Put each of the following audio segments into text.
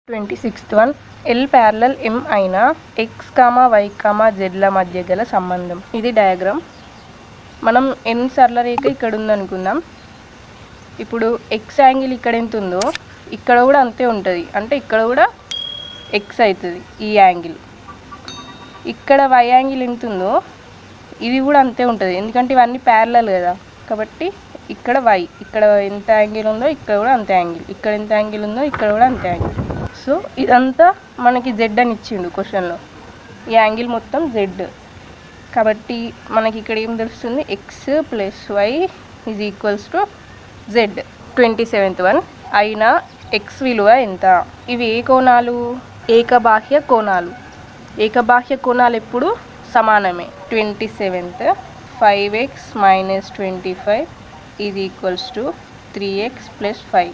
twenty sixth one L parallel M అయిన x comma y comma జెడ్ల మధ్య గల సంబంధం ఇది డయాగ్రామ్ మనం ఎన్ సరళ రేఖ ఇక్కడ ఉందనుకుందాం ఇప్పుడు ఎక్స్ యాంగిల్ ఇక్కడ ఎంత ఉందో ఇక్కడ కూడా అంతే ఉంటుంది అంటే ఇక్కడ కూడా ఎక్స్ అవుతుంది ఈ యాంగిల్ ఇక్కడ వై యాంగిల్ ఎంత ఉందో ఇది కూడా అంతే ఉంటుంది ఎందుకంటే ఇవన్నీ ప్యారలల్ కదా కాబట్టి ఇక్కడ వై ఇక్కడ ఎంత యాంగిల్ ఉందో ఇక్కడ కూడా అంతే యాంగిల్ ఇక్కడ ఎంత యాంగిల్ ఉందో ఇక్కడ కూడా అంతే యాంగిల్ సో ఇదంతా మనకి జెడ్ అని ఇచ్చిండు క్వశ్చన్లో ఈ యాంగిల్ మొత్తం జెడ్ కాబట్టి మనకి ఇక్కడ ఏం తెలుస్తుంది x plus y is equals to z twenty seventh one అయినా ఎక్స్ విలువ ఎంత ఇవి ఏ కోణాలు ఏకబాహ్య కోణాలు ఏకబాహ్య కోణాలు ఎప్పుడు సమానమే twenty seventh five x minus twenty five ఇది equals to three X plus five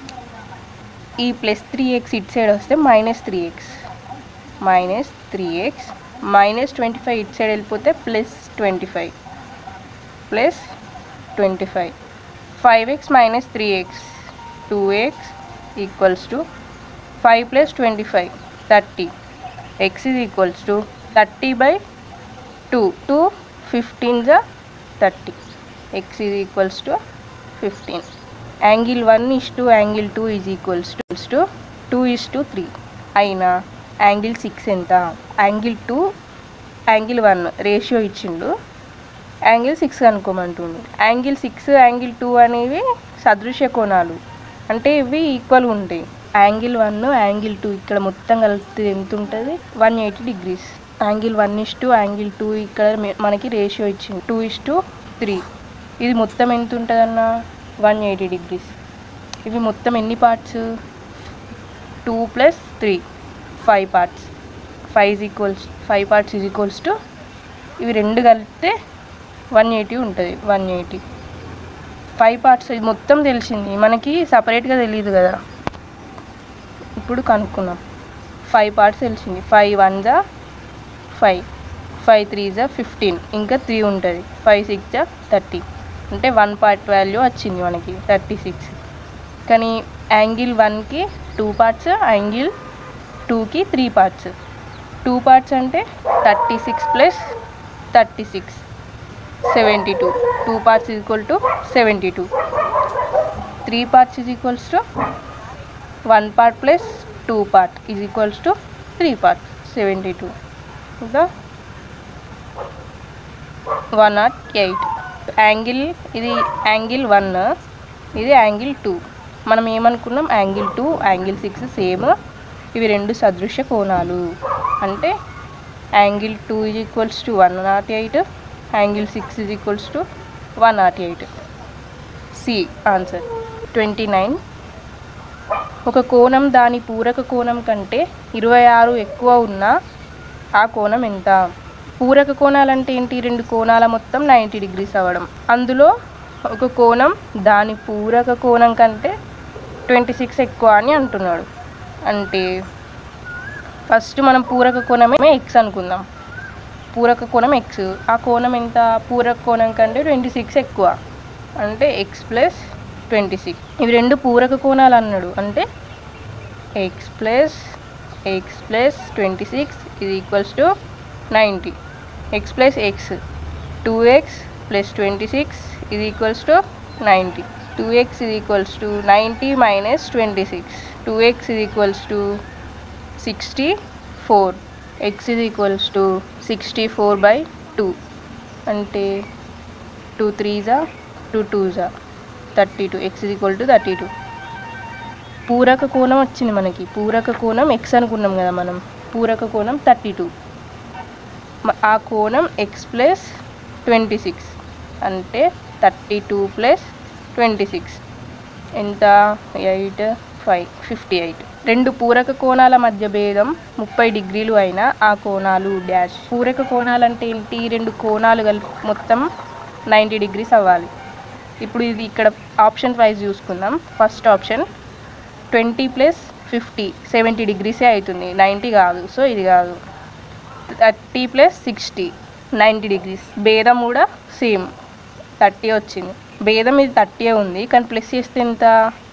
ఈ ప్లస్ త్రీ ఎక్స్ ఇటు సైడ్ వస్తే minus three x minus three x minus twenty five ఇటు సైడ్ వెళ్ళిపోతే plus twenty five plus twenty five five x minus three x two x equals to five plus twenty five thirty x is equals to thirty by two two fifteen జా thirty x is equals to fifteen angle one is to angle two is equals to to two is to three అయినా angle six ఎంత angle two angle one ratio ఇచ్చిండు angle six అనుకోమంటుండు angle six angle two అనేవి సదృశ్య కోణాలు అంటే ఇవి equal ఉంటాయి యాంగిల్ వన్ యాంగిల్ టూ ఇక్కడ మొత్తం కలిపితే ఎంత ఉంటుంది one eighty degrees angle one is to angle two ఇక్కడ మె- మనకి రేషియో ఇచ్చింది టూ ఇస్ టు త్రీ ఇది మొత్తం ఎంత ఉంటుందన్న వన్ ఎయిటీ డిగ్రీస్ ఇవి మొత్తం ఎన్ని parts two plus three five parts five is equals five parts is equals to ఇవి రెండు కలిపితే వన్ ఎయిటీ ఉంటుంది వన్ ఎయిటీ ఫైవ్ పార్ట్స్ ఇది మొత్తం తెలిసింది మనకి సపరేట్గా తెలియదు కదా ఇప్పుడు కనుక్కుందాం ఫైవ్ పార్ట్స్ తెలిసింది ఫైవ్ వన్ జా ఫైవ్ ఫైవ్ త్రీ జా ఫిఫ్టీన్ ఇంకా త్రీ ఉంటుంది ఫైవ్ సిక్స్ జా థర్టీ అంటే వన్ పార్ట్ వాల్యూ వచ్చింది మనకి థర్టీ సిక్స్ కానీ యాంగిల్ వన్కి టూ పార్ట్స్ యాంగిల్ టూకి త్రీ పార్ట్స్ టూ పార్ట్స్ అంటే thirty six plus thirty six seventy two two parts is equal to seventy two three parts is equals to one part plus two part is equals to three part seventy two ఇంకా one not eight angle ఇది angle one ఇది angle two మనం ఏమనుకున్నాం angle two angle six same ఇవి రెండు సదృశ్య కోణాలు అంటే angle two is equals to one not eight angle six is equals to one not eight C answer twenty nine ఒక కోణం దాని పూరక కోణం కంటే ఇరవై ఆరు ఎక్కువ ఉన్న ఆ కోణం ఎంత పూరక కోణాలంటే ఏంటి రెండు కోణాల మొత్తం నైంటీ డిగ్రీస్ అవ్వడం అందులో ఒక కోణం దాని పూరక కోణం కంటే ట్వంటీ సిక్స్ ఎక్కువ అని అంటున్నాడు అంటే ఫస్ట్ మనం పూరక కోణమే ఎక్స్ అనుకుందాం పూరక కోణం ఎక్స్ ఆ కోణం ఎంత పూరక కోణం కంటే ట్వంటీ సిక్స్ ఎక్కువ అంటే ఎక్స్ ప్లస్ ట్వంటీ సిక్స్ ఇవి రెండు పూరక కోణాలు అన్నాడు అంటే x plus X plus twenty six ఇది equals to ninety x plus X two X plus twenty six ఇది equals to ninety two X ఇది equals to ninety minus twenty six two X ఇది equals to sixty four x ఇది equals to sixty four by two అంటే two త్రీజా two టూజా thirty two X ఇది equal to thirty two పూరక కోణం వచ్చింది మనకి పూరక కోణం ఎక్స్ అనుకున్నాం కదా మనం పూరక కోణం థర్టీ టూ ఆ కోణం ఎక్స్ ప్లస్ ట్వంటీ సిక్స్ అంటే thirty two plus twenty six ఎంత ఎయిట్ ఫైవ్ ఫిఫ్టీ ఎయిట్ రెండు పూరక కోణాల మధ్య భేదం ముప్పై డిగ్రీలు అయినా ఆ కోణాలు డాష్ పూరక కోణాలు అంటే ఏంటి రెండు కోణాలు కలిపి మొత్తం నైంటీ డిగ్రీస్ అవ్వాలి ఇప్పుడు ఇది ఇక్కడ ఆప్షన్ వైజ్ చూసుకుందాం first option twenty plus fifty seventy డిగ్రీసే అవుతుంది నైంటీ కాదు సో ఇది కాదు thirty plus sixty ninety degrees భేదం కూడా సేమ్ థర్టీ వచ్చింది భేదం ఇది థర్టీ ఉంది కానీ ప్లస్ చేస్తే ఎంత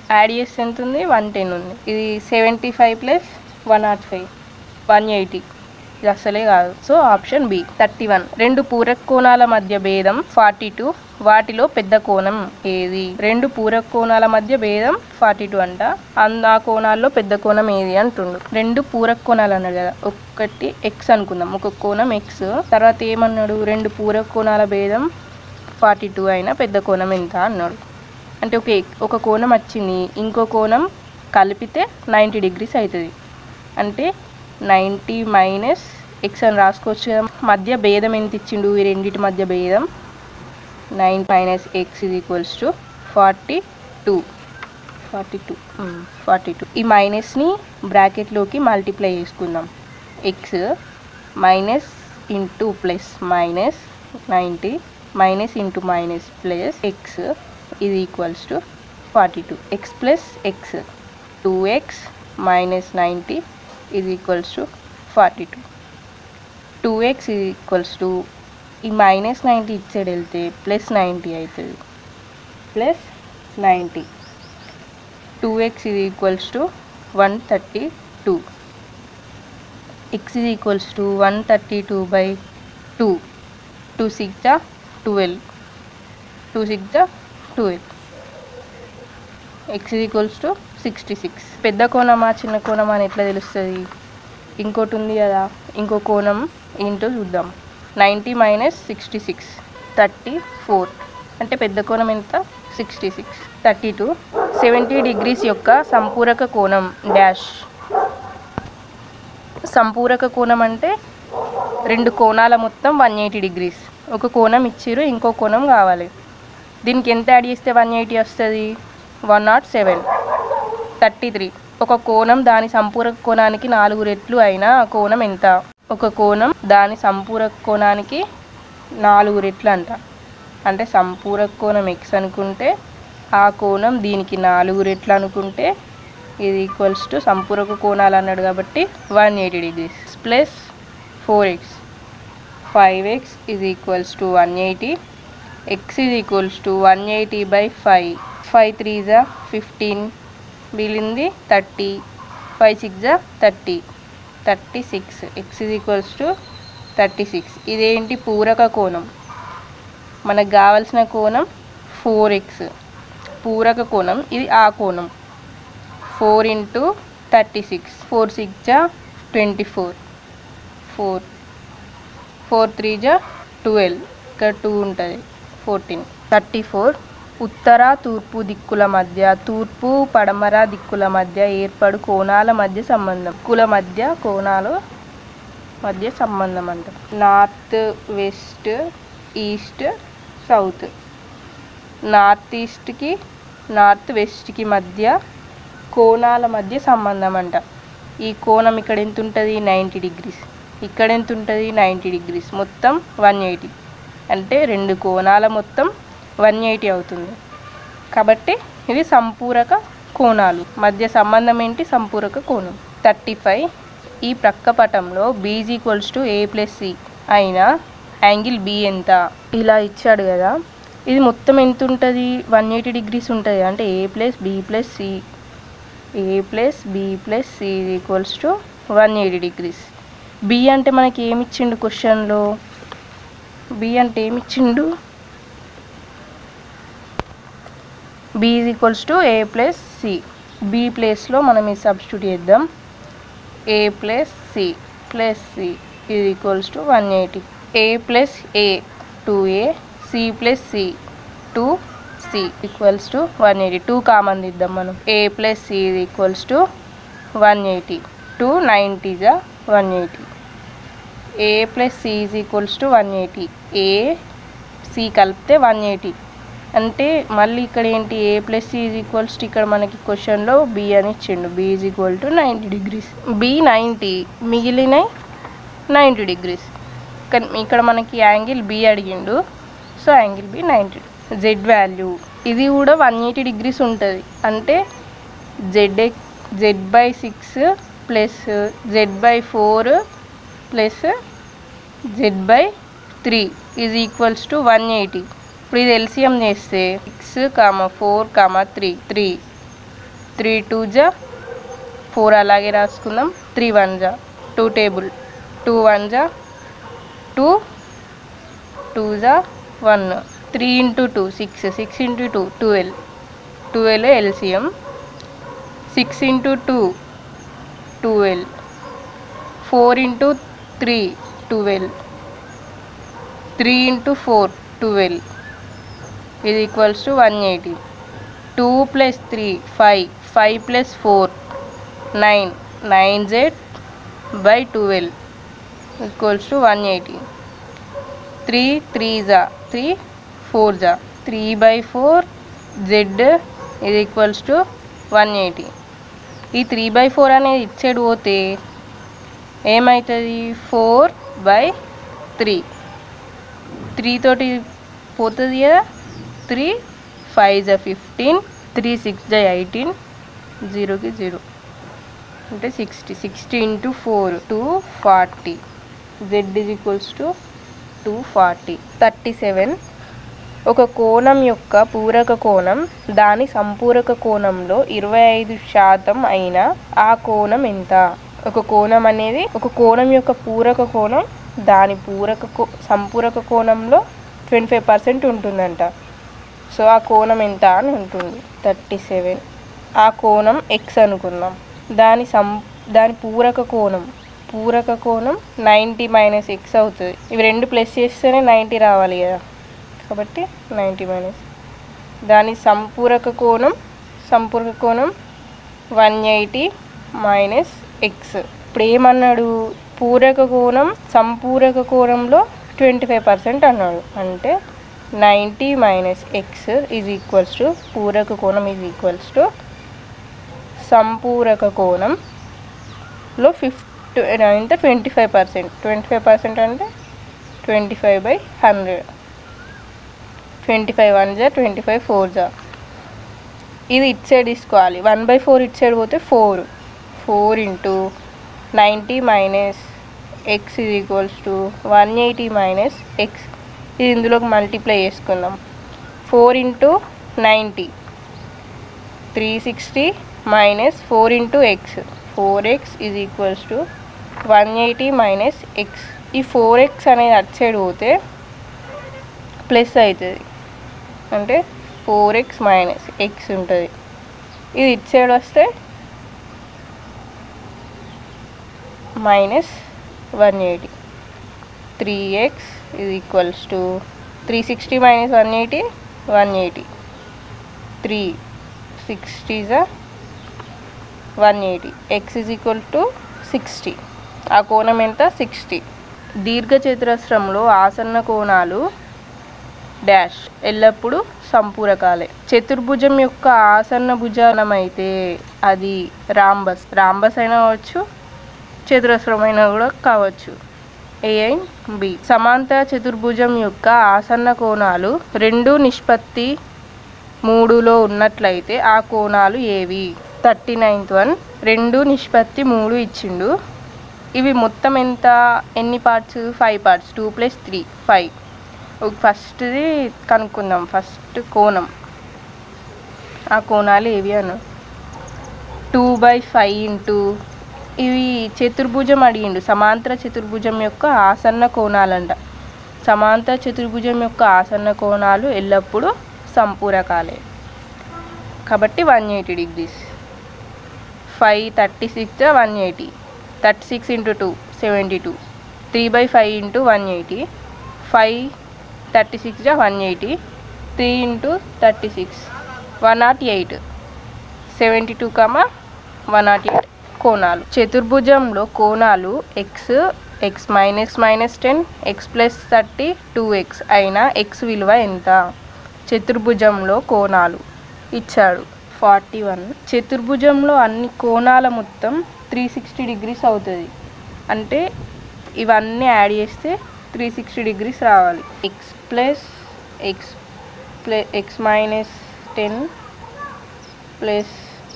యాడ్ చేస్తే ఎంత ఉంది వన్ టెన్ ఉంది ఇది seventy five plus one not five one eighty ఇది అసలే కాదు so option B thirty one రెండు పూరక కోణాల మధ్య భేదం ఫార్టీ టూ వాటిలో పెద్ద కోణం ఏది రెండు పూరక కోణాల మధ్య భేదం ఫార్టీ టూ అంట అంద ఆ కోణాల్లో పెద్ద కోణం ఏది అంటుండు రెండు పూరక కోణాలు అన్నాడు కదా ఒకటి ఎక్స్ అనుకుందాం ఒక కోణం ఎక్స్ తర్వాత ఏమన్నాడు రెండు పూరక కోణాల భేదం ఫార్టీ టూ అయినా పెద్ద కోణం ఎంత అన్నాడు అంటే ఒక ఎక్- ఒక కోణం వచ్చింది ఇంకో కోణం కలిపితే నైంటీ డిగ్రీస్ అవుతుంది అంటే నైంటీ మైనస్ ఎక్స్ అని రాసుకోవచ్చు కదా మధ్య భేదం ఎంత ఇచ్చిండు ఈ రెండింటి మధ్య భేదం నైన్ మైనస్ ఎక్స్ ఇది equals to forty two forty two forty two ఈ మైనస్ని బ్రాకెట్లోకి మల్టిప్లై చేసుకుందాం x minus into plus minus ninety minus into minus plus x ఇది equals to forty two X plus X two x minus ninety ఇది equals to forty two two X ఇది equals to ఈ minus ninety ఇటు side వెళ్తే plus ninety అవుతుంది plus ninety two X ఇది equals to one thirty two X ఇది equals to one thirty two by two two six జా twelve two six జా twelve x equals to sixty six పెద్ద కోణమా చిన్న కోణమా అని ఎట్లా తెలుస్తుంది ఇంకోటి ఉంది కదా ఇంకో కోణం ఏంటో చూద్దాం ninety minus sixty six thirty four అంటే పెద్ద కోణం ఎంత sixty six thirty two seventy degrees యొక్క సంపూరక కోణం డాష్ సంపూరక కోణం అంటే రెండు కోణాల మొత్తం వన్ ఎయిటీ డిగ్రీస్ ఒక కోణం ఇచ్చిర్రు ఇంకో కోణం కావాలి దీనికి ఎంత యాడ్ చేస్తే వన్ ఎయిటీ వస్తుంది one not seven thirty three ఒక కోణం దాని సంపూరక కోణానికి నాలుగు రెట్లు అయినా ఆ కోణం ఎంత ఒక కోణం దాని సంపూరక కోణానికి నాలుగు రెట్లు అంట అంటే సంపూరక కోణం ఎక్స్ అనుకుంటే ఆ కోణం దీనికి నాలుగు రెట్లు అనుకుంటే ఇది ఈక్వల్స్ టు సంపూరక కోణాలు అన్నాడు కాబట్టి one eighty degrees plus four x five X is equals to one eighty X is equals to one eighty by five five three జా ఫిఫ్టీన్ మిగిలింది థర్టీ ఫైవ్ సిక్స్ జా thirty thirty six x is equals to thirty six ఇదేంటి పూరక కోణం మనకు కావాల్సిన కోణం four X పూరక కోణం ఇది ఆ కోణం four into thirty six four six జా twenty four four four three జా ట్వెల్వ్ ఇక్కడ టూ ఉంటుంది ఫోర్టీన్ థర్టీ ఫోర్ ఉత్తర తూర్పు దిక్కుల మధ్య తూర్పు పడమర దిక్కుల మధ్య ఏర్పడు కోణాల మధ్య సంబంధం కుల మధ్య కోణాలు మధ్య సంబంధం అంట north west east south north ఈస్ట్కి నార్త్ వెస్ట్కి మధ్య కోణాల మధ్య సంబంధం అంట ఈ కోణం ఇక్కడ ఎంత ఉంటుంది నైంటీ డిగ్రీస్ ఇక్కడ ఎంత ఉంటుంది నైంటీ డిగ్రీస్ మొత్తం వన్ ఎయిటీ అంటే రెండు కోణాల మొత్తం వన్ ఎయిటీ అవుతుంది కాబట్టి ఇది సంపూరక కోణాలు మధ్య సంబంధం ఏంటి సంపూరక కోణం థర్టీ ఫైవ్ ఈ ప్రక్క పటంలో B is equals to A plus C అయినా యాంగిల్ బి ఎంత ఇలా ఇచ్చాడు కదా ఇది మొత్తం ఎంత ఉంటుంది వన్ ఎయిటీ డిగ్రీస్ ఉంటుంది అంటే A plus B plus C A plus B plus C equals to one eighty degrees B అంటే మనకి ఏమి ఇచ్చిండు క్వశ్చన్లో బి అంటే ఏమి ఇచ్చిండు B is equals to A plus C B ప్లేస్లో మనం ఈ సబ్స్టిట్యూట్ చేద్దాం A plus C plus C is equals to one eighty A plus A two A C plus C two C equals to one eighty two common ఇద్దాం మనం ఏ plus C is equals to one eighty two ninety జా one eighty A plus C is equals to one eighty A C కలిపితే one eighty అంటే మళ్ళీ ఇక్కడ ఏంటి A plus C is equals to ఇక్కడ మనకి క్వశ్చన్లో బి అని ఇచ్చిండు B is equal to ninety degrees B ninety మిగిలినవి నైంటీ డిగ్రీస్ ఇక్కడ ఇక్కడ మనకి యాంగిల్ బి అడిగిండు so angle B ninety Z value ఇది కూడా వన్ ఎయిటీ డిగ్రీస్ ఉంటుంది అంటే Z Z by six plus Z by four plus Z by three is equals to one eighty ఇప్పుడు ఇది ఎల్సిఎం చేస్తే six comma four comma three three three two జా four అలాగే రాసుకుందాం త్రీ వన్ జా two table two one జా two two జా one three into two six six into two twelve twelve LCM six into two twelve four into three twelve three into four twelve ఇది equals to one eighty two plus three five five plus four nine nine Z by twelve equals to one eighty three three జా three four జా three by four Z ఇది equals to one eighty ఈ three by four అనేది ఇచ్చేడు పోతే ఏమవుతుంది four by three three తోటి పోతుంది కదా త్రీ ఫైవ్ జా ఫిఫ్టీన్ త్రీ సిక్స్ జా ఎయిటీన్ జీరోకి జీరో అంటే sixty sixty into four two forty Z is equals to two forty thirty seven ఒక కోణం యొక్క పూరక కోణం దాని సంపూరక కోణంలో ఇరవై ఐదు శాతం అయిన ఆ కోణం ఎంత ఒక కోణం అనేది ఒక కోణం యొక్క పూరక కోణం దాని పూరక కో సంపూరక కోణంలో ట్వంటీ ఫైవ్ పర్సెంట్ ఉంటుందంట సో ఆ కోణం ఎంత అని ఉంటుంది థర్టీ సెవెన్ ఆ కోణం ఎక్స్ అనుకుందాం దాని సం దాని పూరక కోణం పూరక కోణం నైంటీ మైనస్ ఎక్స్ అవుతుంది ఇవి రెండు ప్లస్ చేస్తేనే నైంటీ రావాలి కదా కాబట్టి నైంటీ మైనస్ దాని సంపూరక కోణం సంపూరక కోణం వన్ ఎయిటీ మైనస్ ఎక్స్ ఇప్పుడు ఏమన్నాడు పూరక కోణం సంపూరక కోణంలో ట్వంటీ ఫైవ్ పర్సెంట్ అన్నాడు అంటే ninety minus X is equals to పూరక కోణం ఈజ్ ఈక్వల్స్ టు సంపూరక కోణంలో ఫిఫ్టీ ఎంత twenty five percent twenty five percent అంటే twenty five by hundred twenty five one జా ట్వంటీ ఫైవ్ ఫోర్ జా ఇది ఇట్ సైడ్ తీసుకోవాలి వన్ బై ఫోర్ ఇట్ సైడ్ పోతే four four into ninety minus X ఇది equals to one eighty minus X ఇది ఇందులోకి మల్టిప్లై చేసుకుందాం four into ninety three sixty minus four into X four X is equals to one eighty minus X ఈ four X అనేది అటు side పోతే plus అవుతుంది అంటే ఫోర్ ఎక్స్ మైనస్ ఎక్స్ ఉంటుంది ఇది ఇటు సైడ్ వస్తే minus one eighty three X ఇది equals to three sixty minus one eighty one eighty three సిక్స్టీజా one eighty X is equal to sixty ఆ కోణం ఎంత సిక్స్టీ దీర్ఘచతురస్రంలో ఆసన్న కోణాలు డాష్ ఎల్లప్పుడూ సంపూరకాలే చతుర్భుజం యొక్క ఆసన్న భుజానం అయితే అది రాంబస్ రాంబస్ అయినా కావచ్చు చతురస్రమైన కూడా కావచ్చు ఏ అండ్ బి సమాంతర చతుర్భుజం యొక్క ఆసన్న కోణాలు రెండు నిష్పత్తి మూడులో ఉన్నట్లయితే ఆ కోణాలు ఏవి థర్టీ నైన్త్ వన్ రెండు నిష్పత్తి మూడు ఇచ్చిండు ఇవి మొత్తం ఎంత ఎన్ని parts five parts two plus three five ఫస్ట్ది కనుక్కుందాం ఫస్ట్ కోణం ఆ కోణాలు ఏవి అను టూ బై ఫైవ్ ఇంటూ ఇవి చతుర్భుజం అడిగిండు సమాంతర చతుర్భుజం యొక్క ఆసన్న కోణాలంట సమాంతర చతుర్భుజం యొక్క ఆసన్న కోణాలు ఎల్లప్పుడూ సంపూరకాలే కాబట్టి one eighty degrees five thirty six one eighty thirty six into two seventy two three by five into one eighty five thirty six one eighty three into thirty six one not eight seventy two comma one not eight కోణాలు చతుర్భుజంలో కోణాలు X X minus minus ten X plus thirty two X అయినా X విలువ ఎంత చతుర్భుజంలో కోణాలు ఇచ్చాడు forty one చతుర్భుజంలో అన్ని కోణాల మొత్తం త్రీ సిక్స్టీ డిగ్రీస్ అవుతుంది అంటే ఇవన్నీ యాడ్ చేస్తే త్రీ సిక్స్టీ డిగ్రీస్ రావాలి X plus X plus X minus ten plus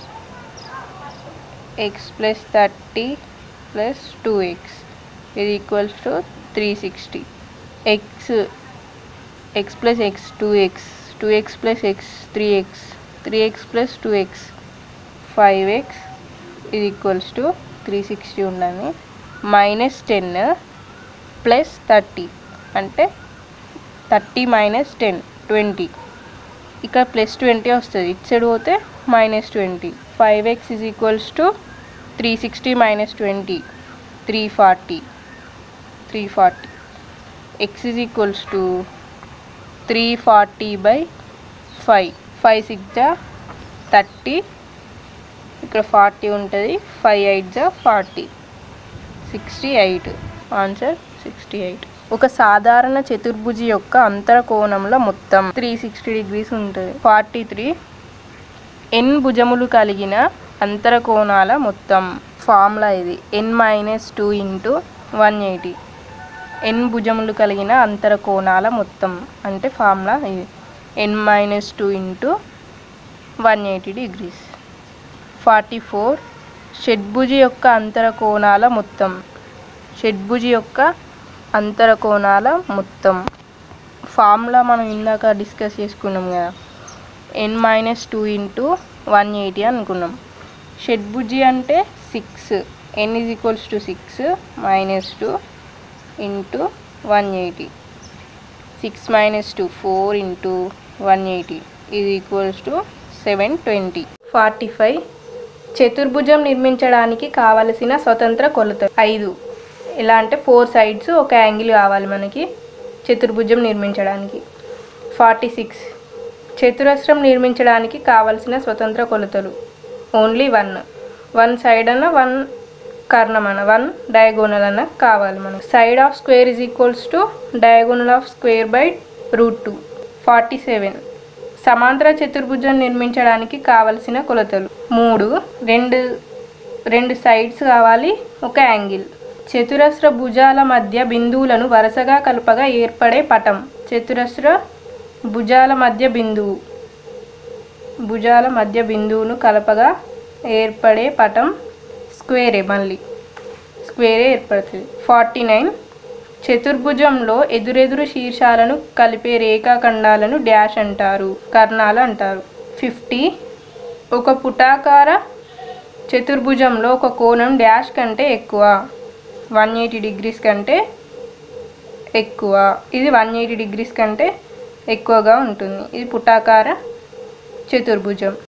X plus thirty plus two X ఇది equals to three sixty X X plus X two X two X plus X three X three X plus two X five X ఇది equals to three sixty ఉండాలి minus ten plus thirty అంటే thirty minus ten twenty ఇక్కడ plus twenty వస్తుంది ఇటు side పోతే minus twenty five X is equals to three sixty minus twenty three forty three forty X is equals to three forty by five five six జా thirty ఇక్కడ forty ఉంటుంది five eight జా forty sixty eight answer sixty eight ఒక సాధారణ చతుర్భుజి యొక్క అంతర కోణంలో మొత్తం త్రీ సిక్స్టీ డిగ్రీస్ ఉంటుంది ఫార్టీ త్రీ ఎన్ భుజములు కలిగిన అంతర కోణాల మొత్తం ఫార్ములా ఇది N minus two into one eighty N భుజములు కలిగిన అంతర కోణాల మొత్తం అంటే ఫార్ములా ఇది N minus two into one eighty degrees forty four షడ్భుజి యొక్క అంతర కోణాల మొత్తం షడ్భుజి యొక్క అంతర కోణాల మొత్తం ఫార్ములా మనం ఇందాక డిస్కస్ చేసుకున్నాం కదా N minus two into one eighty అనుకున్నాం షడ్భుజి అంటే six N is equals to six minus two into one eighty six minus two four into one eighty ఇది equals to seven twenty forty five చతుర్భుజం నిర్మించడానికి కావలసిన స్వతంత్ర కొలత ఐదు ఎలా అంటే ఫోర్ సైడ్స్ ఒక యాంగిల్ కావాలి మనకి చతుర్భుజం నిర్మించడానికి ఫార్టీ సిక్స్ చతురస్రం నిర్మించడానికి కావలసిన స్వతంత్ర కొలతలు ఓన్లీ వన్ వన్ సైడ్ అన్న వన్ కర్ణం అన్న వన్ డయాగోనల్ అన్న కావాలి మనకు side of square is equals to diagonal of square by root two forty seven సమాంతర చతుర్భుజం నిర్మించడానికి కావలసిన కొలతలు మూడు రెండు రెండు సైడ్స్ కావాలి ఒక యాంగిల్ చతురస్ర భుజాల మధ్య బిందువులను వరుసగా కలపగా ఏర్పడే పటం చతురస్ర భుజాల మధ్య బిందువు భుజాల మధ్య బిందువును కలపగా ఏర్పడే పటం స్క్వేరే మళ్ళీ స్క్వేరే ఏర్పడుతుంది ఫార్టీ నైన్ చతుర్భుజంలో ఎదురెదురు శీర్షాలను కలిపే రేఖాఖండాలను డ్యాష్ అంటారు కర్ణాలు అంటారు ఫిఫ్టీ ఒక పుటాకార చతుర్భుజంలో ఒక కోణం డ్యాష్ కంటే ఎక్కువ వన్ ఎయిటీ డిగ్రీస్ కంటే ఎక్కువ ఇది వన్ ఎయిటీ డిగ్రీస్ కంటే ఎక్కువగా ఉంటుంది ఇది పుటాకార చతుర్భుజం